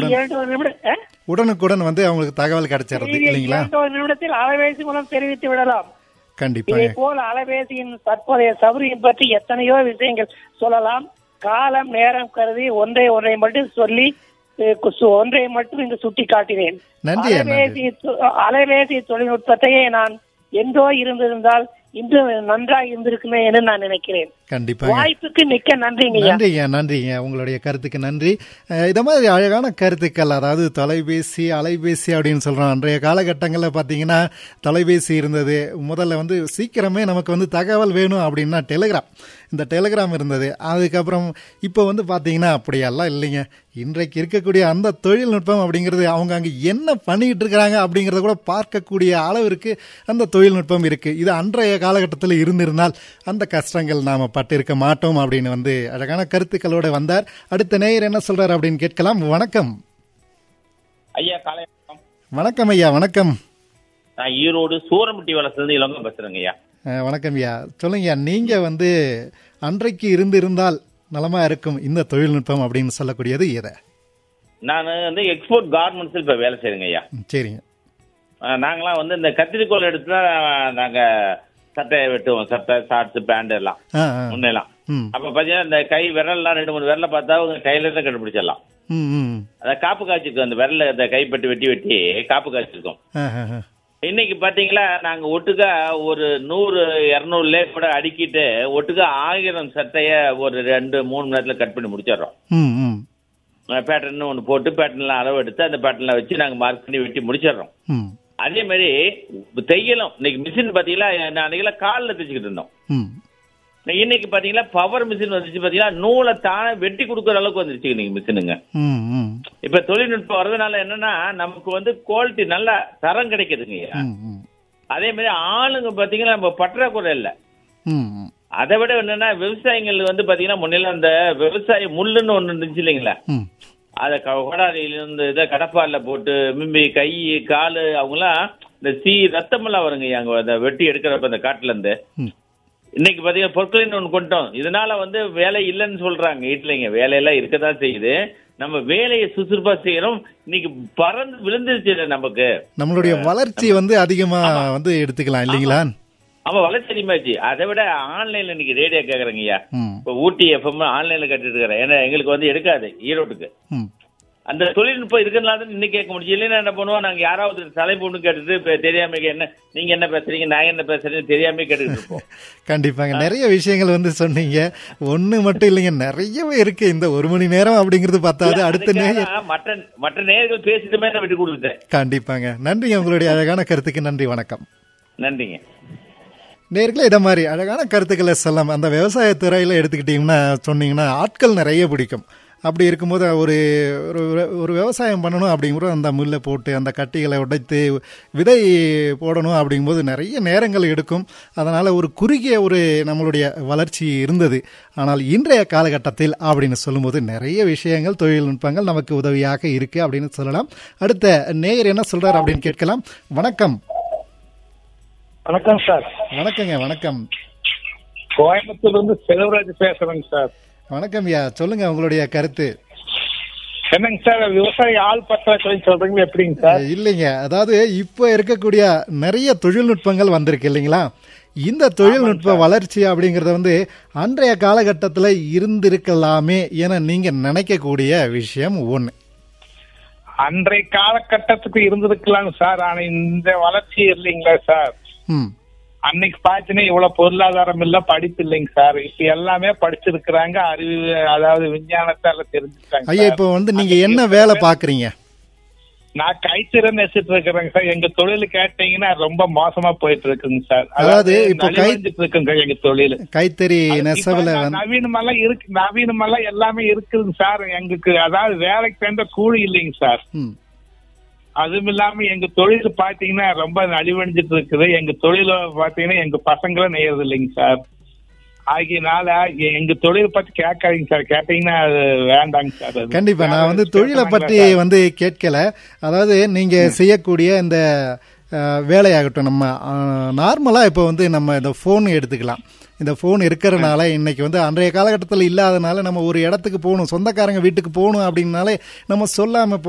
உடனுக்குடன் இரண்டு ஒரு நிமிடம் ஆ? உடனுக்குடன் வந்து அவங்களுக்கு தகவல் கிடைச்சிடுறது மீதி இல்லைங்களா இரண்டு ஒரு நிமிடத்தில் அலைபேசி மூலம் தெரிவித்து விடலாம் இதே கண்டிப்பாங்க போல் அலைபேசியின் தற்போதைய சௌகரியம் பற்றி எத்தனையோ விஷயங்கள் சொல்லலாம் காலம் நேரம் கருதி ஒன்றை ஒன்றை மட்டும் சொல்லி அஹ், கு- ஒன்றை மட்டும் இங்கு சுட்டி காட்டினேன் நன்றி அண்ணா. அலைபேசி தொ- அலைபேசி தொழில்நுட்பத்தையே நான் எந்தோ இருந்திருந்தால் இன்று நன்றாக இருந்திருக்குமே என்று நான் நினைக்கிறேன் கண்டிப்பாங்க வாய்ப்புக்கு மிக்க நன்றிங்க ஐயா. நன்றிங்க நன்றிங்க உங்களுடைய கருத்துக்கு நன்றி அஹ் இத மாதிரி அழகான கருத்துக்கள் அதாவது தொலைபேசி அலைபேசி அப்படின்னு சொல்றோம் அன்றைய காலகட்டங்களில் பார்த்தீங்கன்னா தொலைபேசி இருந்தது முதல்ல வந்து சீக்கிரமே நமக்கு வந்து தகவல் வேணும் அப்படின்னா டெலிகிராம் இந்த டெலிகிராம் இருந்தது அதுக்கப்புறம் இப்போ வந்து பார்த்தீங்கன்னா அப்படியெல்லாம் இல்லைங்க இன்றைக்கு இருக்கக்கூடிய அந்த தொழில்நுட்பம் அப்படிங்கிறது அவங்க அங்கே என்ன பண்ணிக்கிட்டு இருக்கிறாங்க அப்படிங்கிறத கூட பார்க்கக்கூடிய அளவிற்கு அந்த தொழில்நுட்பம் இருக்கு இது அன்றைய காலகட்டத்தில் இருந்திருந்தால் அந்த கஷ்டங்கள் நாம பட்டிருக்க மாட்டோம் அப்படின்னு வந்து அழகான கருத்துக்களோட வந்தார் அடுத்த நேயர் என்ன சொல்றாரு அப்படின்னு கேட்கலாம் வணக்கம் ஐயா காலை வணக்கம். வணக்கம் ஐயா வணக்கம் நான் ஈரோடு சூரமுட்டி வளர்ச்சிலிருந்து இளங்க பேசுறேங்க ஐயா அஹ், வணக்கம் ஐயா சொல்லுங்க ஐயா நீங்க வந்து அன்றைக்கு இருந்திருந்தால் நலமா இருக்கும் இந்த தொழில்நுட்பம் அப்படின்னு சொல்லக்கூடியது எதை நான் வந்து எக்ஸ்போர்ட் கார்மெண்ட்ஸில் இப்போ வேலை செய்யறேங்க ஐயா ம், சரிங்க அஹ் நாங்களாம் வந்து இந்த கத்திரிக்கோல் எடுத்து தான் நாங்கள் சட்டையை வெட்டுவோம் சட்டை ஷார்ட்ஸ் பேண்ட் எல்லாம் ஆ ஆ முன்னெல்லாம் ம் அப்போ பார்த்தீங்கன்னா இந்த கை விரல்லாம் ரெண்டு மூணு விரலை பார்த்தா உங்க கையில தான் கண்டுபிடிச்சிடலாம் ம் ம் அதை காப்பு காய்ச்சிருக்கோம் அந்த விரல இந்த கைப்பட்டு வெட்டி வெட்டி காப்பு காய்ச்சிருக்கோம் ஆ ஆ ஆ. இன்னைக்கு பாத்தீங்களா நாங்க ஒட்டுக்கா ஒரு நூறு இரநூறு லே கூட அடிக்கிட்டு ஒட்டுக்கா ஆயிரம் சட்டைய ஒரு ரெண்டு மூணு மணி நேரத்துல கட் பண்ணி முடிச்சிடுறோம் ம் ம் பேட்டர்ன் ஒன்று போட்டு பேட்டர்ன்லாம் அளவு எடுத்து அந்த பேட்டர்னில் வச்சு நாங்கள் மார்க் பண்ணி வெட்டி முடிச்சிடுறோம் ம் அதே மாதிரி தையலும் இன்னைக்கு மிஷின் பார்த்தீங்களா நான் அன்னைக்கெல்லாம் காலில் தைச்சிக்கிட்டு இருந்தோம் ம் இன்னைக்கு பார்த்தீங்கன்னா பவர் மிஷின் வந்துச்சு பார்த்தீங்கன்னா நூலை தானே வெட்டி கொடுக்குற அளவுக்கு வந்துருச்சு இன்னைக்கு மிஷினுங்க ம் ம் இப்போ தொழில்நுட்பம் வர்றதுனால என்னன்னா நமக்கு வந்து குவாலிட்டி நல்ல தரம் கிடைக்குதுங்க ம் ம் அதே மாதிரி ஆளுங்க பார்த்தீங்கன்னா நம்ம பற்றாக்குறை இல்லை ம் ம் அதை விட என்னன்னா விவசாயிகள் வந்து பார்த்தீங்கன்னா முன்னையில அந்த விவசாய முள்ளுன்னு ஒன்று இருந்துச்சு இல்லைங்களா ம் அதை கொடாரியிலிருந்து இதை கடப்பாரில் போட்டு மிம்பி கை கால் அவங்களாம் இந்த சீ ரத்தமெல்லாம் வருங்க அங்கே அதை வெட்டி எடுக்கிறப்ப அந்த காட்டுல இருந்து ம் இன்னைக்கு பார்த்தீங்கன்னா பொருட்களின் ஒன்று கொண்டோம் இதனால வந்து வேலை இல்லைன்னு சொல்றாங்க இல்லைங்க வேலையெல்லாம் இருக்க தான் செய்யுது நம்ம வேலையை சுறுசுறுப்பா செய்யறோம் இன்னைக்கு பறந்து விழுந்துருச்சு இல்ல நமக்கு நம்மளுடைய வளர்ச்சி வந்து அதிகமா வந்து எடுத்துக்கலாம் இல்லைங்களா ஆமா வளர்ச்சி அதிகமாச்சு அதை விட ஆன்லைன்ல இன்னைக்கு ரேடியோ கேட்குறேங்க ஐயா ம் இப்போ ஊட்டி எஃப்எம் ஆன்லைன்ல கட்டிட்டு இருக்கிறேன் ஏன்னா எங்களுக்கு வந்து எடுக்காது ஈரோட்டுக்கு ம் அந்த தொழில்நுட்பம் இருக்கிறதுனால தான் இன்னைக்கு கேட்க முடியும் இல்லைன்னா என்ன பண்ணுவோம் நாங்க யாராவது தலைப்பு ஒன்று கேட்டுட்டு இப்ப தெரியாம என்ன நீங்க என்ன பேசுறீங்க நான் என்ன பேசுறேன்னு தெரியாம கேட்டுக்கிட்டு இருப்போம் கண்டிப்பாங்க நிறைய விஷயங்கள் வந்து சொன்னீங்க ஒண்ணு மட்டும் இல்லைங்க நிறையவே இருக்கு இந்த ஒரு மணி நேரம் அப்படிங்கிறது பத்தாது அடுத்த நேரம் அதுக்காக மற்ற மற்ற நேர்கள் பேசிட்டுமே நான் விட்டு கொடுத்துட்டேன் கண்டிப்பாங்க நன்றிங்க உங்களுடைய அழகான கருத்துக்கு நன்றி வணக்கம் நன்றிங்க நேர்களே இதை மாதிரி அழகான கருத்துக்களை சொல்லலாம் அந்த விவசாய துறையில் எடுத்துக்கிட்டிங்கன்னா சொன்னீங்கன்னா ஆட்கள் நிறைய பிடிக்கும் அப்படி இருக்கும்போது ஒரு ஒரு ஒரு விவசாயம் பண்ணணும் அப்படிங்கும்போது அந்த முல்லை போட்டு அந்த கட்டிகளை உடைத்து விதை போடணும் அப்படிங்கும்போது நிறைய நேரங்கள் எடுக்கும் அதனால் ஒரு குறுகிய ஒரு நம்மளுடைய வளர்ச்சி இருந்தது ஆனால் இன்றைய காலகட்டத்தில் அப்படின்னு சொல்லும்போது நிறைய விஷயங்கள் தொழில்நுட்பங்கள் நமக்கு உதவியாக இருக்குது அப்படின்னு சொல்லலாம் அடுத்த நேயர் என்ன சொல்கிறார் அப்படின்னு கேட்கலாம் வணக்கம் வணக்கம் சார் வணக்கங்க வணக்கம் கோயம்புத்தூர்ல இருந்து செல்வராஜ் பேசுறேங்க சார் வணக்கம் ஐயா சொல்லுங்க உங்களுடைய கருத்து என்னங்க சார் விவசாய ஆள் பற்றாக்குறை சொல்றீங்களா எப்படிங்க சார் இல்லைங்க அதாவது இப்போ இருக்கக்கூடிய நிறைய தொழில்நுட்பங்கள் வந்திருக்கு இல்லைங்களா இந்த தொழில்நுட்ப வளர்ச்சி அப்படிங்கறது வந்து அன்றைய காலகட்டத்தில் இருந்திருக்கலாமே என நீங்க நினைக்கக்கூடிய விஷயம் ஒன்று அன்றைய காலகட்டத்துக்கு இருந்திருக்கலாம் சார் ஆனா இந்த வளர்ச்சி இல்லைங்களா சார் ம் அன்னைக்கு பாத்தீங்கன்னா இவ்வளவு பொருளாதாரம் இல்ல படிப்பு இல்லைங்க சார் இப்ப எல்லாமே படிச்சிருக்கிறாங்க அறிவு அதாவது விஞ்ஞானத்தை எல்லாம் தெரிஞ்சுக்கிறாங்க ஐயா சார். இப்போ வந்து நீங்க என்ன வேலை பாக்குறீங்க நான் கைத்திறன் நெசிட்டு இருக்கிறேங்க சார் எங்க தொழில் கேட்டீங்கன்னா ரொம்ப மோசமா போயிட்டு இருக்குங்க சார் அதாவது இப்போ கை- நலிவடைஞ்சிட்டு இருக்குங்க எங்க தொழில் கைத்தறி நெசவுல இப்ப வந்து நவீனமெல்லாம் இருக்கு நவீனமெல்லாம் எல்லாமே இருக்குதுங்க சார் எங்களுக்கு அதாவது வேலைக்கு தகுந்த கூலி இல்லைங்க சார் ம் அதுவும் இல்லாம எங்க தொழில் பாத்தீங்கன்னா ரொம்ப நலிவடைஞ்சிட்டு இருக்குது எங்க தொழில பாத்தீங்கன்னா எங்க பசங்களும் நெய்யறது இல்லைங்க சார் ஆகியனால எ- எங்க தொழில் பத்தி கேட்காதீங்க சார் கேட்டீங்கன்னா அது வேண்டாங்க சார் அது. கண்டிப்பா நான் வந்து தொழிலை பற்றி வந்து கேட்கல அதாவது நீங்க செய்யக்கூடிய இந்த அஹ், வேலையாகட்டும் நம்ம நார்மலா இப்போ வந்து நம்ம இந்த ஃபோன் எடுத்துக்கலாம் இந்த ஃபோன் இருக்கிறனால இன்னைக்கு வந்து அன்றைய காலகட்டத்தில் இல்லாதனால நம்ம ஒரு இடத்துக்கு போகணும் சொந்தக்காரங்க வீட்டுக்கு போகணும் அப்படின்னாலே நம்ம சொல்லாம